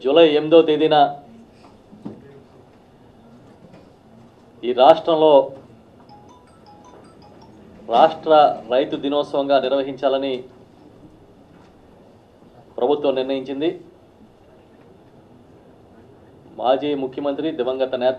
July ఎనిమిదో తేదీన ఈ రాష్ట్రంలో రాష్ట్ర రైతు దినోత్సవంగా నిర్వహించాలని ప్రభుత్వం నిర్ణయించింది మాజీ ముఖ్యమంత్రి దివంగత నేత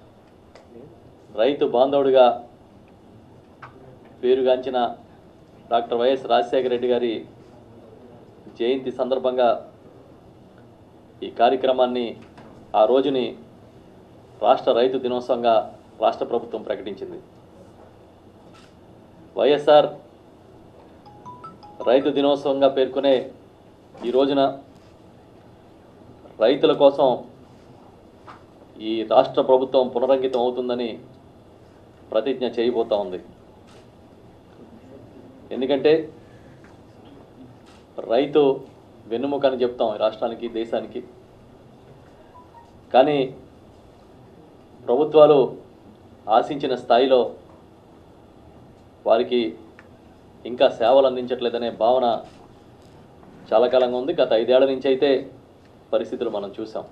రైతు బాంధవుడిగా పేరుగాంచిన డాక్టర్ వైఎస్ రాజశేఖర రెడ్డి గారి జయంతి సందర్భంగా ఈ కార్యక్రమాన్ని ఆ రోజుని రాష్ట్ర రైతు దినోత్సవంగా రాష్ట్ర ప్రభుత్వం ప్రకటించింది వైఎస్ఆర్ రైతు దినోత్సవంగా పేర్కొనే ఈ రోజున రైతుల కోసం ఈ రాష్ట్ర ప్రభుత్వం పునరంకితం అవుతుందని ప్రతిజ్ఞ చేయబోతా ఉంది ఎందుకంటే రైతు వెన్నుముక అని చెప్తాం ఈ రాష్ట్రానికి దేశానికి కానీ ప్రభుత్వాలు ఆశించిన స్థాయిలో వారికి ఇంకా సేవలు అందించట్లేదనే భావన చాలా కాలంగా ఉంది గత ఐదేళ్ల నుంచి అయితే పరిస్థితులు మనం చూసాం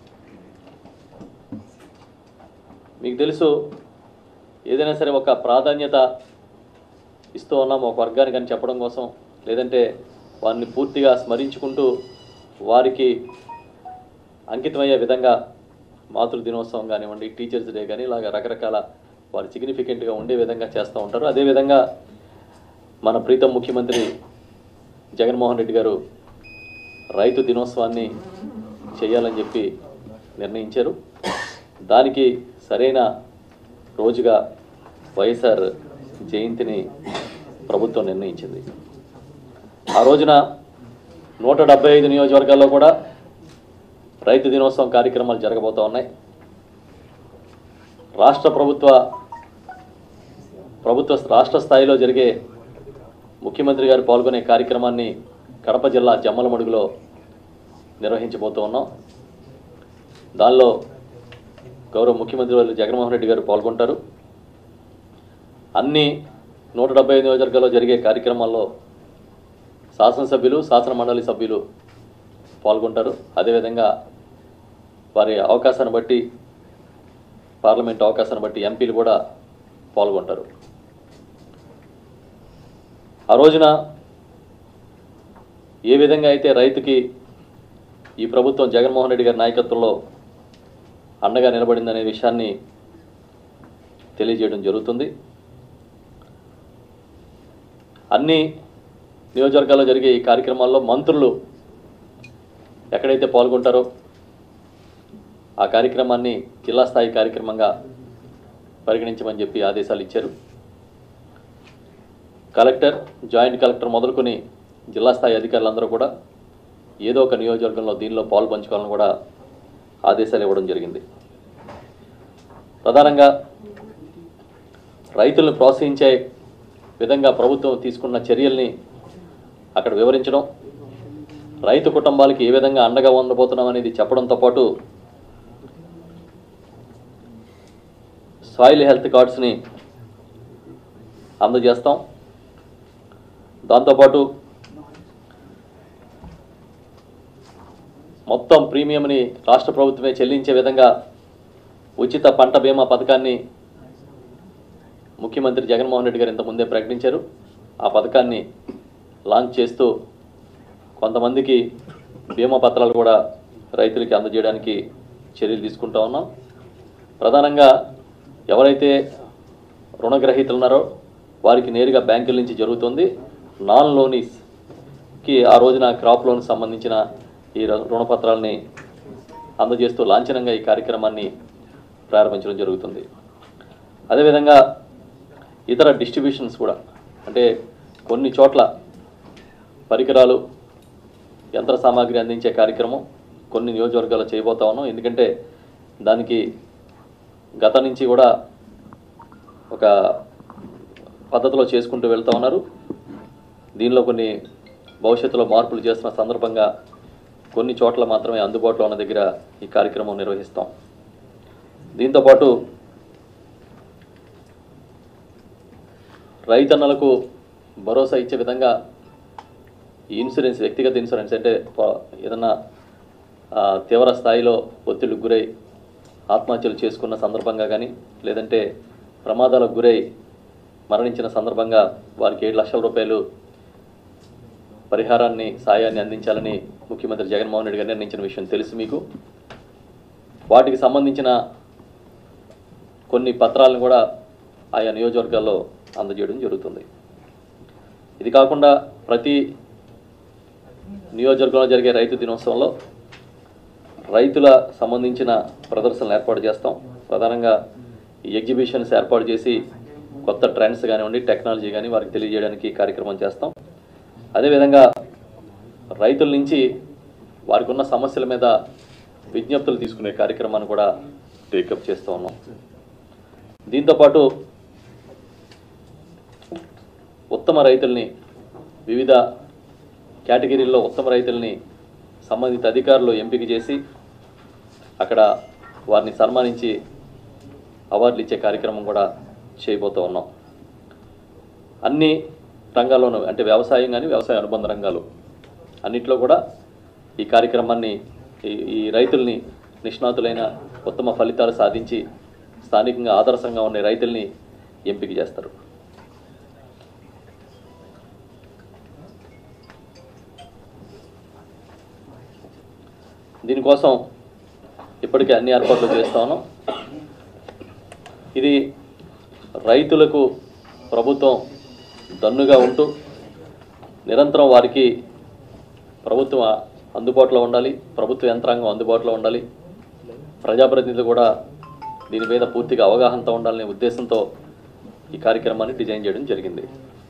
మీకు తెలుసు ఏదైనా సరే ఒక ప్రాధాన్యత ఇస్తూ ఉన్నాం ఒక వర్గానికి అని చెప్పడం కోసం లేదంటే వారిని పూర్తిగా స్మరించుకుంటూ వారికి అంకితమయ్యే విధంగా మాతృ దినోత్సవం కానివ్వండి టీచర్స్ డే కానీ ఇలాగ రకరకాల వారు సిగ్నిఫికెంట్గా ఉండే విధంగా చేస్తూ ఉంటారు అదేవిధంగా మన ప్రీతం ముఖ్యమంత్రి జగన్మోహన్ రెడ్డి గారు రైతు దినోత్సవాన్ని చేయాలని చెప్పి నిర్ణయించారు దానికి సరైన రోజుగా వైఎస్ఆర్ జయంతిని ప్రభుత్వం నిర్ణయించింది ఆ రోజున నూట డెబ్బై ఐదు నియోజకవర్గాల్లో కూడా రైతు దినోత్సవం కార్యక్రమాలు జరగబోతూ ఉన్నాయి రాష్ట్ర ప్రభుత్వ ప్రభుత్వ రాష్ట్ర స్థాయిలో జరిగే ముఖ్యమంత్రి గారు పాల్గొనే కార్యక్రమాన్ని కడప జిల్లా జమ్మలమడుగులో నిర్వహించబోతూ ఉన్నాం దానిలో గౌరవ ముఖ్యమంత్రి వారు జగన్మోహన్ రెడ్డి గారు పాల్గొంటారు అన్ని నూట డెబ్బై ఐదు నియోజకవర్గాల్లో జరిగే కార్యక్రమాల్లో శాసనసభ్యులు శాసన మండలి సభ్యులు పాల్గొంటారు అదేవిధంగా వారి అవకాశాన్ని బట్టి పార్లమెంట్ అవకాశాన్ని బట్టి ఎంపీలు కూడా పాల్గొంటారు ఆ రోజున ఏ విధంగా అయితే రైతుకి ఈ ప్రభుత్వం జగన్మోహన్ రెడ్డి గారి నాయకత్వంలో అండగా నిలబడిందనే విషయాన్ని తెలియజేయడం జరుగుతుంది అన్ని నియోజకవర్గాల్లో జరిగే ఈ కార్యక్రమాల్లో మంత్రులు ఎక్కడైతే పాల్గొంటారో ఆ కార్యక్రమాన్ని జిల్లా స్థాయి కార్యక్రమంగా పరిగణించమని చెప్పి ఆదేశాలు ఇచ్చారు కలెక్టర్ జాయింట్ కలెక్టర్ మొదలుకొని జిల్లా స్థాయి అధికారులందరూ కూడా ఏదో ఒక నియోజకవర్గంలో దీనిలో పాలు పంచుకోవాలని కూడా ఆదేశాలు ఇవ్వడం జరిగింది ప్రధానంగా రైతులను ప్రోత్సహించే విధంగా ప్రభుత్వం తీసుకున్న చర్యల్ని అక్కడ వివరించడం రైతు కుటుంబాలకి ఏ విధంగా అండగా ఉండబోతున్నాం అనేది చెప్పడంతో పాటు సాయిల్ హెల్త్ కార్డ్స్ని అందజేస్తాం దాంతోపాటు మొత్తం ప్రీమియంని రాష్ట్ర ప్రభుత్వమే చెల్లించే విధంగా ఉచిత పంట బీమా పథకాన్ని ముఖ్యమంత్రి జగన్మోహన్ రెడ్డి గారు ఇంతకుముందే ప్రకటించారు ఆ పథకాన్ని లాంచ్ చేస్తూ కొంతమందికి బీమా పత్రాలు కూడా రైతులకి అందజేయడానికి చర్యలు తీసుకుంటా ఉన్నాం ప్రధానంగా ఎవరైతే రుణగ్రహీతలు ఉన్నారో వారికి నేరుగా బ్యాంకుల నుంచి జరుగుతుంది నాన్ లోనీస్కి ఆ రోజున క్రాప్ లోన్ సంబంధించిన ఈ రు- రుణపత్రాలని అందజేస్తూ లాంఛనంగా ఈ కార్యక్రమాన్ని ప్రారంభించడం జరుగుతుంది అదేవిధంగా ఇతర డిస్ట్రిబ్యూషన్స్ కూడా అంటే కొన్ని చోట్ల పరికరాలు యంత్ర సామాగ్రి అందించే కార్యక్రమం కొన్ని నియోజకవర్గాల్లో చేయబోతా ఉన్నాం ఎందుకంటే దానికి గత నుంచి కూడా ఒక పద్ధతిలో చేసుకుంటూ వెళ్తా ఉన్నారు దీనిలో కొన్ని భవిష్యత్తులో మార్పులు చేస్తున్న సందర్భంగా కొన్ని చోట్ల మాత్రమే అందుబాటులో ఉన్న దగ్గర ఈ కార్యక్రమం నిర్వహిస్తాం దీంతోపాటు రైతన్నలకు భరోసా ఇచ్చే విధంగా ఈ ఇన్సూరెన్స్ వ్యక్తిగత ఇన్సూరెన్స్ అంటే ప- ఏదన్నా ఆ, తీవ్ర స్థాయిలో ఒత్తిడికి గురై ఆత్మహత్యలు చేసుకున్న సందర్భంగా కానీ లేదంటే ప్రమాదాలకు గురై మరణించిన సందర్భంగా వారికి ఏడు లక్షల రూపాయలు పరిహారాన్ని సాయాన్ని అందించాలని ముఖ్యమంత్రి జగన్మోహన్ రెడ్డి గారు నిర్ణయించిన విషయం తెలుసు మీకు వాటికి సంబంధించిన కొన్ని పత్రాలను కూడా ఆయా నియోజకవర్గాల్లో అందజేయడం జరుగుతుంది ఇది కాకుండా ప్రతి నియోజకవర్గంలో జరిగే రైతు దినోత్సవంలో రైతుల సంబంధించిన ప్రదర్శనలు ఏర్పాటు చేస్తాం ప్రధానంగా ఈ ఎగ్జిబిషన్స్ ఏర్పాటు చేసి కొత్త ట్రెండ్స్ కానివ్వండి టెక్నాలజీ కానీ వారికి తెలియజేయడానికి కార్యక్రమం చేస్తాం అదేవిధంగా రైతుల నుంచి వారికి ఉన్న సమస్యల మీద విజ్ఞప్తులు తీసుకునే కార్యక్రమాన్ని కూడా టేకప్ చేస్తూ ఉన్నాం దీంతోపాటు ఉత్తమ రైతుల్ని వివిధ కేటగిరీల్లో ఉత్తమ రైతుల్ని సంబంధిత అధికారులు ఎంపిక చేసి అక్కడ వారిని సన్మానించి అవార్డులు ఇచ్చే కార్యక్రమం కూడా చేయబోతూ ఉన్నాం అన్ని రంగాల్లోనూ అంటే వ్యవసాయం కానీ వ్యవసాయ అనుబంధ రంగాలు అన్నిట్లో కూడా ఈ కార్యక్రమాన్ని ఈ ఈ రైతుల్ని నిష్ణాతులైన ఉత్తమ ఫలితాలు సాధించి స్థానికంగా ఆదర్శంగా ఉండే రైతుల్ని ఎంపిక చేస్తారు దీనికోసం ఇప్పటికే అన్ని ఏర్పాట్లు చేస్తా ఉన్నాం ఇది రైతులకు ప్రభుత్వం దన్నుగా ఉంటూ నిరంతరం వారికి ప్రభుత్వం అందుబాటులో ఉండాలి ప్రభుత్వ యంత్రాంగం అందుబాటులో ఉండాలి ప్రజాప్రతినిధులు కూడా దీని మీద పూర్తిగా అవగాహనతో ఉండాలనే ఉద్దేశంతో ఈ కార్యక్రమాన్ని డిజైన్ చేయడం జరిగింది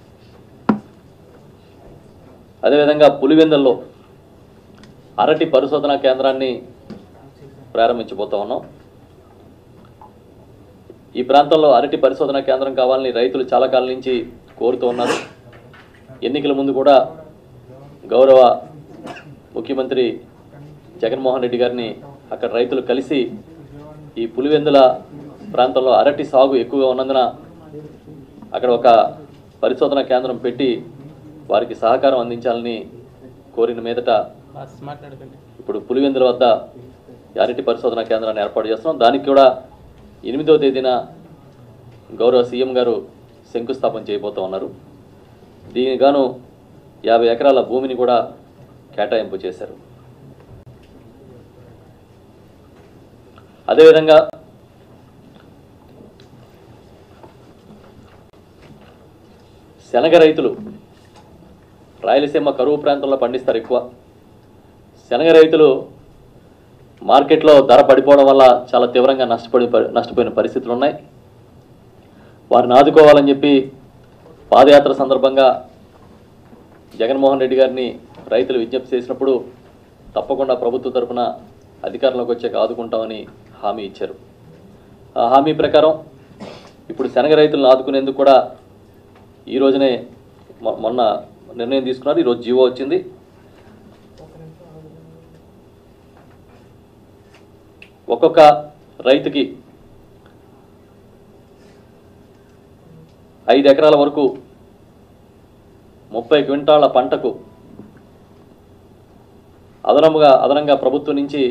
అదేవిధంగా పులివెందల్లో అరటి పరిశోధనా కేంద్రాన్ని ప్రారంభించబోతా ఉన్నాం ఈ ప్రాంతంలో అరటి పరిశోధనా కేంద్రం కావాలని రైతులు చాలా కాలం నుంచి కోరుతూ ఉన్నారు ఎన్నికల ముందు కూడా గౌరవ ముఖ్యమంత్రి జగన్మోహన్ రెడ్డి గారిని అక్కడ రైతులు కలిసి ఈ పులివెందుల ప్రాంతంలో అరటి సాగు ఎక్కువగా ఉన్నందున అక్కడ ఒక పరిశోధనా కేంద్రం పెట్టి వారికి సహకారం అందించాలని కోరిన మీదట మాట్లాడకండి ఇప్పుడు పులివెందుల వద్ద ఈ అరటి పరిశోధనా కేంద్రాన్ని ఏర్పాటు చేస్తున్నాం దానికి కూడా ఎనిమిదవ తేదీన గౌరవ సీఎం గారు శంకుస్థాపన చేయబోతూ ఉన్నారు దీనికి గాను యాభై ఎకరాల భూమిని కూడా కేటాయింపు చేశారు అదేవిధంగా శనగ రైతులు రాయలసీమ కరువు ప్రాంతంలో పండిస్తారు ఎక్కువ శనగ రైతులు మార్కెట్లో ధర పడిపోవడం వల్ల చాలా తీవ్రంగా నష్టపడి నష్టపోయిన పరిస్థితులు ఉన్నాయి వారిని ఆదుకోవాలని చెప్పి పాదయాత్ర సందర్భంగా జగన్మోహన్ రెడ్డి గారిని రైతులు విజ్ఞప్తి చేసినప్పుడు తప్పకుండా ప్రభుత్వ తరపున అధికారంలోకి వచ్చాక ఆదుకుంటామని హామీ ఇచ్చారు ఆ హామీ ప్రకారం ఇప్పుడు శనగ రైతులను ఆదుకునేందుకు కూడా ఈ రోజునే మొ- మొన్న నిర్ణయం తీసుకున్నారు ఈరోజు జీవో వచ్చింది ఒక్కొక్క రైతుకి ఐదు ఎకరాల వరకు ముప్పై క్వింటాళ్ల పంటకు అదనముగా అదనంగా ప్రభుత్వం నుంచి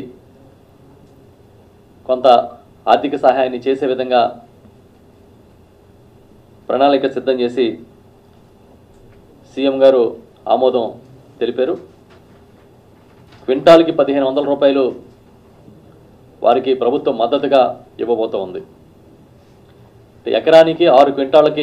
కొంత ఆర్థిక సహాయాన్ని చేసే విధంగా ప్రణాళిక సిద్ధం చేసి సీఎం గారు ఆమోదం తెలిపారు క్వింటాల్కి పదిహేను వందల రూపాయలు వారికి ప్రభుత్వం మద్దతుగా ఇవ్వబోతూ ఉంది ఎకరానికి ఆరు క్వింటాళ్ళకి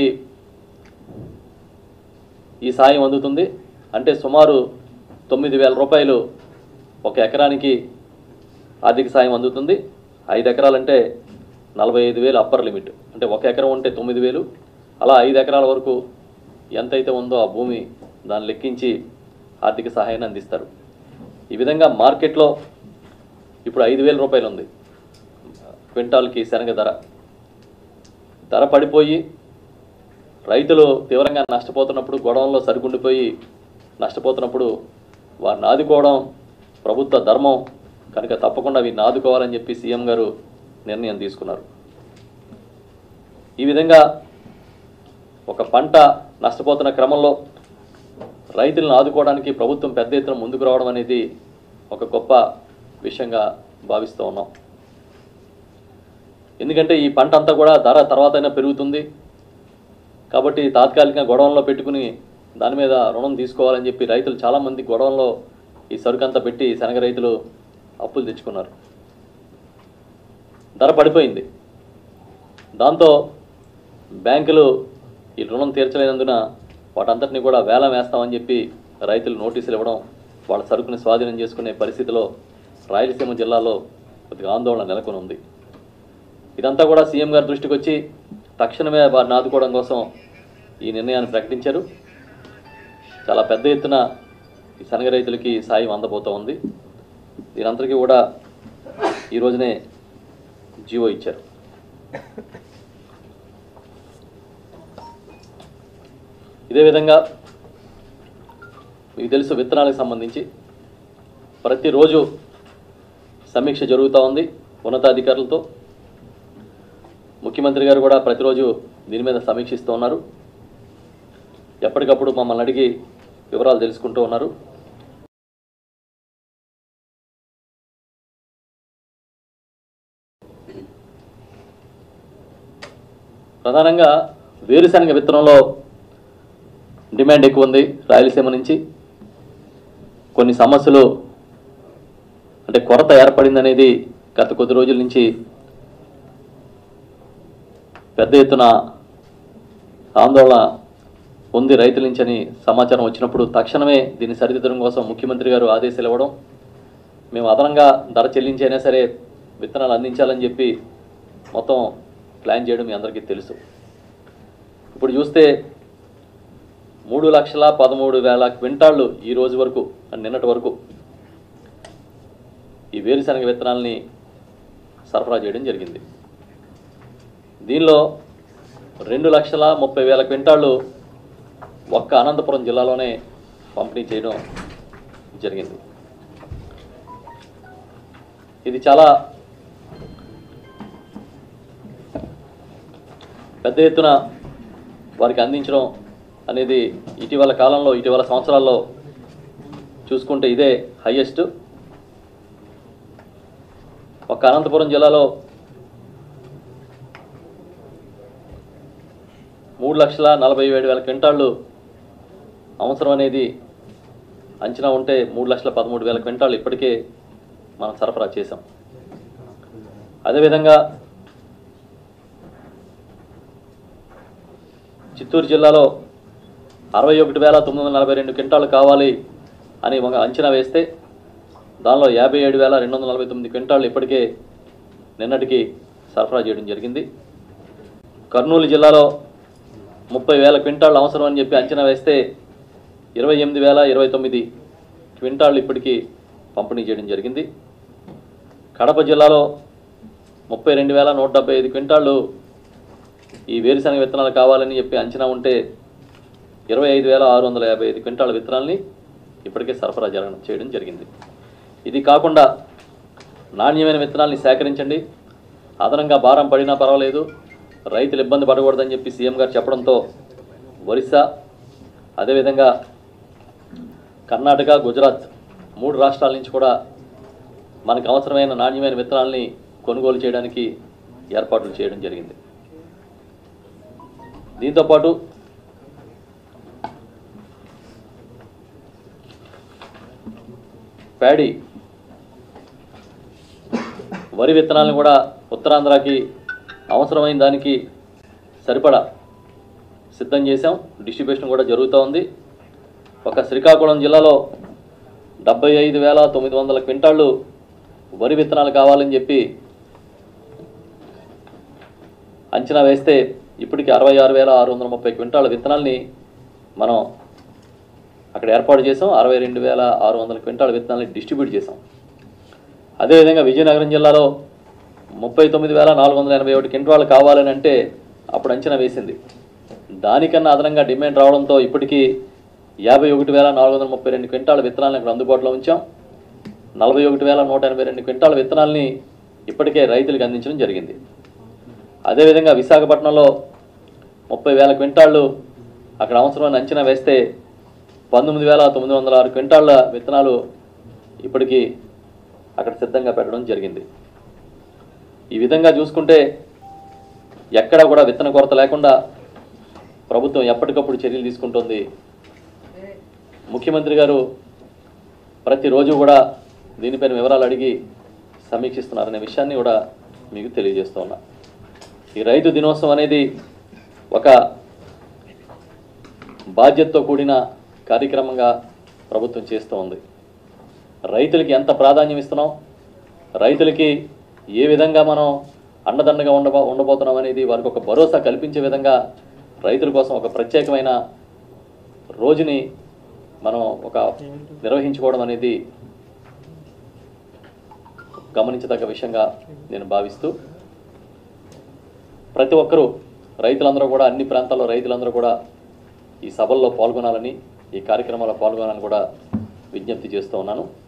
ఈ సాయం అందుతుంది అంటే సుమారు తొమ్మిది వేల రూపాయలు ఒక ఎకరానికి ఆర్థిక సాయం అందుతుంది ఐదు ఎకరాలంటే నలభై ఐదు వేలు అప్పర్ లిమిట్ అంటే ఒక ఎకరం ఉంటే తొమ్మిది వేలు అలా ఐదు ఎకరాల వరకు ఎంతైతే ఉందో ఆ భూమి దాన్ని లెక్కించి ఆర్థిక సహాయాన్ని అందిస్తారు ఈ విధంగా మార్కెట్లో ఇప్పుడు ఐదు వేల రూపాయలు ఉంది క్వింటాల్కి శనగ ధర ధర పడిపోయి రైతులు తీవ్రంగా నష్టపోతున్నప్పుడు గొడవల్లో సరిగుండిపోయి నష్టపోతున్నప్పుడు వారిని ఆదుకోవడం ప్రభుత్వ ధర్మం కనుక తప్పకుండా వీరిని ఆదుకోవాలని చెప్పి సీఎం గారు నిర్ణయం తీసుకున్నారు ఈ విధంగా ఒక పంట నష్టపోతున్న క్రమంలో రైతులను ఆదుకోవడానికి ప్రభుత్వం పెద్ద ఎత్తున ముందుకు రావడం అనేది ఒక గొప్ప విషయంగా భావిస్తూ ఉన్నాం ఎందుకంటే ఈ పంట అంతా కూడా ధర తర్వాతైనా పెరుగుతుంది కాబట్టి తాత్కాలికంగా గొడవల్లో పెట్టుకుని దాని మీద రుణం తీసుకోవాలని చెప్పి రైతులు చాలామంది గొడవల్లో ఈ సరుకంతా పెట్టి శనగ రైతులు అప్పులు తెచ్చుకున్నారు ధర పడిపోయింది దాంతో బ్యాంకులు ఈ రుణం తీర్చలేనందున వాటంతటిని కూడా వేలం వేస్తామని చెప్పి రైతులు నోటీసులు ఇవ్వడం వాళ్ళ సరుకుని స్వాధీనం చేసుకునే పరిస్థితిలో రాయలసీమ జిల్లాలో కొద్దిగా ఆందోళన నెలకొని ఉంది ఇదంతా కూడా సీఎం గారి దృష్టికి వచ్చి తక్షణమే వారిని ఆదుకోవడం కోసం ఈ నిర్ణయాన్ని ప్రకటించారు చాలా పెద్ద ఎత్తున ఈ శనగ రైతులకి సాయం అందబోతూ ఉంది దీనంతటికీ కూడా ఈ రోజునే జీవో ఇచ్చారు ఇదే విధంగా మీకు తెలుసు విత్తనాలకు సంబంధించి ప్రతిరోజు సమీక్ష జరుగుతూ ఉంది ఉన్నతాధికారులతో ముఖ్యమంత్రి గారు కూడా ప్రతిరోజు దీని మీద సమీక్షిస్తూ ఉన్నారు ఎప్పటికప్పుడు మమ్మల్ని అడిగి వివరాలు తెలుసుకుంటూ ఉన్నారు ప్రధానంగా వేరుశనగ విత్తనంలో డిమాండ్ ఎక్కువ ఉంది రాయలసీమ నుంచి కొన్ని సమస్యలు అంటే కొరత ఏర్పడిందనేది గత కొద్ది రోజుల నుంచి పెద్ద ఎత్తున ఆందోళన ఉంది రైతుల నుంచి అని సమాచారం వచ్చినప్పుడు తక్షణమే దీన్ని సరిదిద్దడం కోసం ముఖ్యమంత్రి గారు ఆదేశాలు ఇవ్వడం మేము అదనంగా ధర చెల్లించైనా సరే విత్తనాలు అందించాలని చెప్పి మొత్తం ప్లాన్ చేయడం మీ అందరికీ తెలుసు ఇప్పుడు చూస్తే మూడు లక్షల పదమూడు వేల క్వింటాళ్ళు ఈ రోజు వరకు అంటే నిన్నటి వరకు ఈ వేరుశనగ విత్తనాలని సరఫరా చేయడం జరిగింది దీనిలో రెండు లక్షల ముప్పై వేల క్వింటాళ్ళు ఒక్క అనంతపురం జిల్లాలోనే పంపిణీ చేయడం జరిగింది ఇది చాలా పెద్ద ఎత్తున వారికి అందించడం అనేది ఇటీవల కాలంలో ఇటీవల సంవత్సరాల్లో చూసుకుంటే ఇదే హయ్యెస్ట్ ఒక అనంతపురం జిల్లాలో మూడు లక్షల నలభై ఏడు వేల క్వింటాళ్ళు అవసరం అనేది అంచనా ఉంటే మూడు లక్షల పదమూడు వేల క్వింటాళ్ళు ఇప్పటికే మనం సరఫరా చేసాం అదేవిధంగా చిత్తూరు జిల్లాలో అరవై ఒకటి వేల తొమ్మిది వందల నలభై రెండు క్వింటాలు కావాలి అని ఒక అంచనా వేస్తే దానిలో యాభై ఏడు వేల రెండు వందల నలభై తొమ్మిది క్వింటాళ్ళు ఇప్పటికే నిన్నటికి సరఫరా చేయడం జరిగింది కర్నూలు జిల్లాలో ముప్పై వేల క్వింటాళ్ళు అవసరం అని చెప్పి అంచనా వేస్తే ఇరవై ఎనిమిది వేల ఇరవై తొమ్మిది క్వింటాళ్ళు ఇప్పటికీ పంపిణీ చేయడం జరిగింది కడప జిల్లాలో ముప్పై రెండు వేల నూట డెబ్బై ఐదు క్వింటాళ్ళు ఈ వేరుశనగ విత్తనాలు కావాలని చెప్పి అంచనా ఉంటే ఇరవై ఐదు వేల ఆరు వందల యాభై ఐదు క్వింటాల విత్తనాల్ని ఇప్పటికే సరఫరా జరగడం చేయడం జరిగింది ఇది కాకుండా నాణ్యమైన విత్తనాల్ని సేకరించండి అదనంగా భారం పడినా పర్వాలేదు రైతులు ఇబ్బంది పడకూడదని చెప్పి సీఎం గారు చెప్పడంతో ఒరిస్సా అదేవిధంగా కర్ణాటక గుజరాత్ మూడు రాష్ట్రాల నుంచి కూడా మనకు అవసరమైన నాణ్యమైన విత్తనాల్ని కొనుగోలు చేయడానికి ఏర్పాట్లు చేయడం జరిగింది దీంతోపాటు ప్యాడీ వరి విత్తనాలను కూడా ఉత్తరాంధ్రకి అవసరమైన దానికి సరిపడా సిద్ధం చేశాం డిస్ట్రిబ్యూషన్ కూడా జరుగుతూ ఉంది ఒక శ్రీకాకుళం జిల్లాలో డెబ్బై ఐదు వేల తొమ్మిది వందల క్వింటాళ్ళు వరి విత్తనాలు కావాలని చెప్పి అంచనా వేస్తే ఇప్పటికి అరవై ఆరు వేల ఆరు వందల ముప్పై క్వింటాల విత్తనాల్ని మనం అక్కడ ఏర్పాటు చేసాం అరవై రెండు వేల ఆరు వందల క్వింటాల విత్తనాల్ని డిస్ట్రిబ్యూట్ చేసాం అదేవిధంగా విజయనగరం జిల్లాలో ముప్పై తొమ్మిది వేల నాలుగు వందల ఎనభై ఒకటి క్వింటాలు కావాలని అంటే అప్పుడు అంచనా వేసింది దానికన్నా అదనంగా డిమాండ్ రావడంతో ఇప్పటికీ యాభై ఒకటి వేల నాలుగు వందల ముప్పై రెండు క్వింటాల విత్తనాలను అక్కడ అందుబాటులో ఉంచాం నలభై ఒకటి వేల నూట ఎనభై రెండు క్వింటాల విత్తనాల్ని ఇప్పటికే రైతులకు అందించడం జరిగింది అదేవిధంగా విశాఖపట్నంలో ముప్పై వేల క్వింటాళ్ళు అక్కడ అవసరమైన అంచనా వేస్తే పంతొమ్మిది వేల తొమ్మిది వందల ఆరు క్వింటాళ్ళ విత్తనాలు ఇప్పటికీ అక్కడ సిద్ధంగా పెట్టడం జరిగింది ఈ విధంగా చూసుకుంటే ఎక్కడ కూడా విత్తన కొరత లేకుండా ప్రభుత్వం ఎప్పటికప్పుడు చర్యలు తీసుకుంటుంది ముఖ్యమంత్రి గారు ప్రతిరోజు కూడా దీనిపైన వివరాలు అడిగి సమీక్షిస్తున్నారనే విషయాన్ని కూడా మీకు తెలియజేస్తూ ఉన్నా ఈ రైతు దినోత్సవం అనేది ఒక బాధ్యతతో కూడిన కార్యక్రమంగా ప్రభుత్వం చేస్తూ ఉంది రైతులకి ఎంత ప్రాధాన్యం ఇస్తున్నాం రైతులకి ఏ విధంగా మనం అండదండగా ఉండబో ఉండబోతున్నాం అనేది వారికి ఒక భరోసా కల్పించే విధంగా రైతుల కోసం ఒక ప్రత్యేకమైన రోజుని మనం ఒక నిర్వహించుకోవడం అనేది గమనించదగ్గ విషయంగా నేను భావిస్తూ ప్రతి ఒక్కరూ రైతులందరూ కూడా అన్ని ప్రాంతాల్లో రైతులందరూ కూడా ఈ సభల్లో పాల్గొనాలని ఈ కార్యక్రమాల్లో పాల్గొనాలని కూడా విజ్ఞప్తి చేస్తూ ఉన్నాను